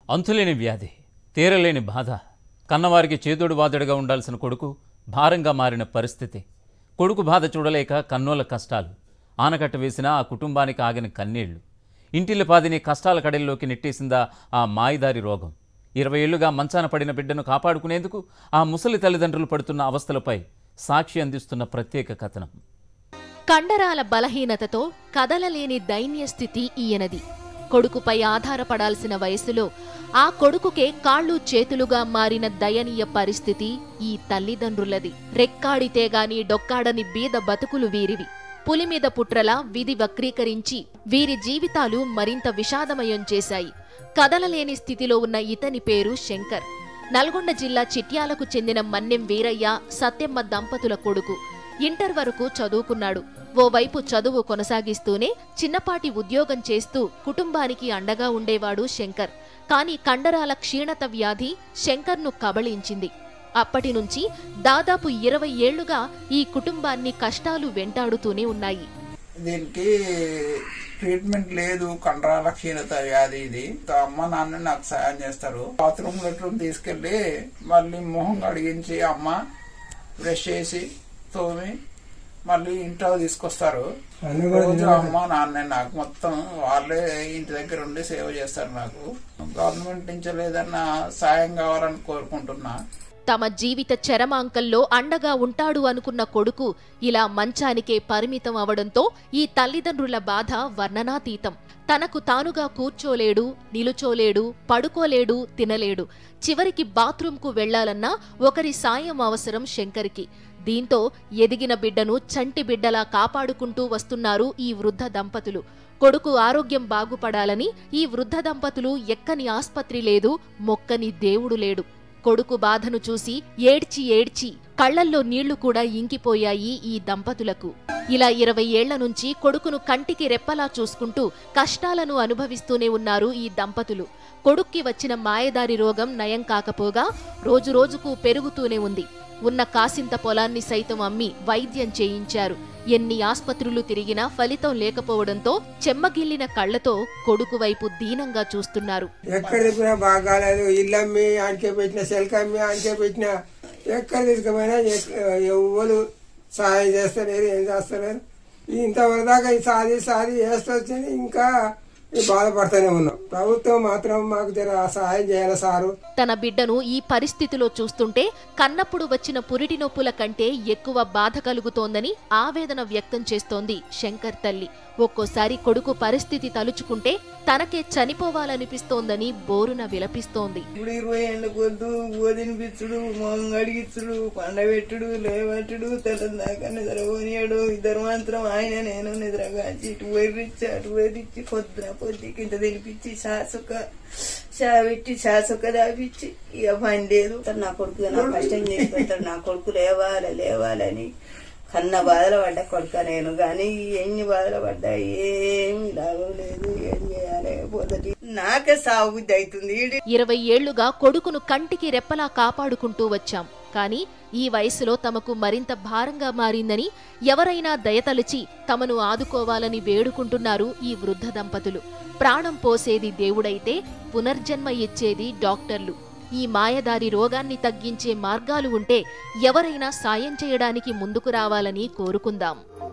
అంతులేని వ్యాధి తీరలేని బాధ కన్నవారికి చేదోడు బాధుడుగా ఉండాల్సిన కొడుకు భారంగా మారిన పరిస్థితి కొడుకు బాధ చూడలేక కన్నోల కష్టాలు ఆనకట్ట వేసిన ఆ కుటుంబానికి ఆగిన కన్నీళ్లు ఇంటిల్లిపాదిని కష్టాల కడల్లోకి నెట్టేసిందా ఆ మాయిదారి రోగం ఇరవై ఏళ్లుగా మంచాన పడిన బిడ్డను కాపాడుకునేందుకు ఆ ముసలి తల్లిదండ్రులు పడుతున్న అవస్థలపై సాక్షి అందిస్తున్న ప్రత్యేక కథనం కండరాల బలహీనతతో కదలలేని దైన్య స్థితి ఈయనది కొడుకుపై ఆధారపడాల్సిన వయసులో ఆ కొడుకుకే కాళ్ళు చేతులుగా మారిన దయనీయ పరిస్థితి ఈ తల్లిదండ్రులది రెక్కాడితే గాని డొక్కాడని బీద బతుకులు వీరివి పులిమీద పుట్రలా విధి వక్రీకరించి వీరి జీవితాలు మరింత విషాదమయం చేశాయి కదలలేని స్థితిలో ఉన్న ఇతని పేరు శంకర్ నల్గొండ జిల్లా చిట్యాలకు చెందిన మన్నెం వీరయ్య సత్యమ్మ దంపతుల కొడుకు ఇంటర్ వరకు చదువుకున్నాడు ఓవైపు చదువు కొనసాగిస్తూనే చిన్నపాటి ఉద్యోగం చేస్తూ కుటుంబానికి అండగా ఉండేవాడు శంకర్ కాని కండరాల క్షీణత వ్యాధి శంకర్ను కబళించింది అప్పటి నుంచి దాదాపు ఇరవై ఏళ్లుగా ఈ కుటుంబాన్ని కష్టాలు వెంటాడుతూనే ఉన్నాయి దీనికి ట్రీట్మెంట్ లేదు కండరాల క్షీణత వ్యాధి ఇది తా- అమ్మ నాన్న నాకు సాయం చేస్తారు బాత్రూమ్ లెట్రూమ్ తీసుకెళ్లి మళ్ళీ మొహం కడిగించి అమ్మ బ్రష్ చేసి తోమి మళ్ళీ ఇంట్లో తీసుకొస్తారు రోజు అమ్మ నాన్న నాకు మొత్తం వాళ్ళే ఇంటి దగ్గర ఉండి సేవ చేస్తారు నాకు గవర్నమెంట్ నుంచి లేదన్నా సాయం కావాలని కోరుకుంటున్నా తమ జీవిత చరమాంకంలో అండగా ఉంటాడు అనుకున్న కొడుకు ఇలా మంచానికే పరిమితం అవడంతో ఈ తల్లిదండ్రుల బాధ వర్ణనాతీతం తనకు తానుగా కూర్చోలేడు నిలుచోలేడు పడుకోలేడు తినలేడు చివరికి బాత్రూంకు వెళ్లాలన్నా ఒకరి సాయం అవసరం శంకర్కి దీంతో ఎదిగిన బిడ్డను చంటి బిడ్డలా కాపాడుకుంటూ వస్తున్నారు ఈ వృద్ధ దంపతులు కొడుకు ఆరోగ్యం బాగుపడాలని ఈ వృద్ధ దంపతులు ఎక్కని ఆస్పత్రి లేదు మొక్కని దేవుడు లేడు కొడుకు బాధను చూసి ఏడ్చి ఏడ్చి కళ్లల్లో నీళ్లు కూడా ఇంకిపోయాయి ఈ దంపతులకు ఇలా ఇరవై ఏళ్ల నుంచి కొడుకును కంటికి రెప్పలా చూసుకుంటూ కష్టాలను అనుభవిస్తూనే ఉన్నారు ఈ దంపతులు కొడుక్కి వచ్చిన మాయదారి రోగం నయం కాకపోగా రోజురోజుకు పెరుగుతూనే ఉంది ఉన్న కాసింత పొలాన్ని సైతం అమ్మి వైద్యం చేయించారు ఎన్ని ఆస్పత్రులు తిరిగినా ఫలితం లేకపోవడంతో చెమ్మగిల్లిన కళ్లతో కొడుకు వైపు దీనంగా చూస్తున్నారు ఎక్కడ తిప్పినా బాగా కాలేదు ఇల్లు అమ్మి ఆడికే పెట్టిన సెల్క్ అమ్మి ఆడికే పెట్టిన ఎక్కడ తీసుకుపోయినా ఎక్- ఎవరు సహాయం చేస్తలేరు ఏం చేస్తలేరు ఇంతవరకు దాకా ఈ సాది సాది చేస్తూ వచ్చింది ఇంకా ఈ బాధపడుతూనే ఉన్నాం ప్రభుత్వం మాత్రం మాకు జర సహాయం చేయాలి సారు తన బిడ్డను ఈ పరిస్థితిలో చూస్తుంటే కన్నప్పుడు వచ్చిన పురిటి నొప్పుల కంటే ఎక్కువ బాధ కలుగుతోందని ఆవేదన వ్యక్తం చేస్తోంది శంకర్ తల్లి ఒక్కోసారి కొడుకు పరిస్థితి తలుచుకుంటే తనకే చనిపోవాలనిపిస్తోందని బోరున విలపిస్తోంది ఇప్పుడు ఇరవై ఏళ్ళ కొద్దు ఓదినిపించుడు మొహం కడిగించుడు పండబెట్టుడు లేవట్టుడు తెల్లందాకా నిద్రపోనియాడు ఇద్దరు మాత్రం ఆయన నేను నిద్రగాచి ఇటు వైరిచ్చి అటు వైరిచ్చి పొద్దున పొద్దుకి ఇంత తినిపించి శాసుక షా పెట్టి శాసుక దాపిచ్చి ఇక పని లేదు నా కొడుకు నా కష్టం చేసి పెడతాడు నా కొడుకు లేవాలి లేవాలని కన్న బాధలు పడ్డా కొడుక నేను కానీ ఎన్ని బాధలు పడ్డా ఏమి లాభం లేదు ఏం చేయాలి పోతటి నాకే సాగు బుద్ధి అవుతుంది ఈడి ఇరవై ఏళ్లుగా కొడుకును కంటికి రెప్పలా కాపాడుకుంటూ వచ్చాం కానీ ఈ వయసులో తమకు మరింత భారంగా మారిందని ఎవరైనా దయతలిచి తమను ఆదుకోవాలని వేడుకుంటున్నారు ఈ వృద్ధ దంపతులు ప్రాణం పోసేది దేవుడైతే పునర్జన్మ ఇచ్చేది డాక్టర్లు ఈ మాయదారి రోగాన్ని తగ్గించే మార్గాలు ఉంటే ఎవరైనా సాయం చేయడానికి ముందుకు రావాలని కోరుకుందాం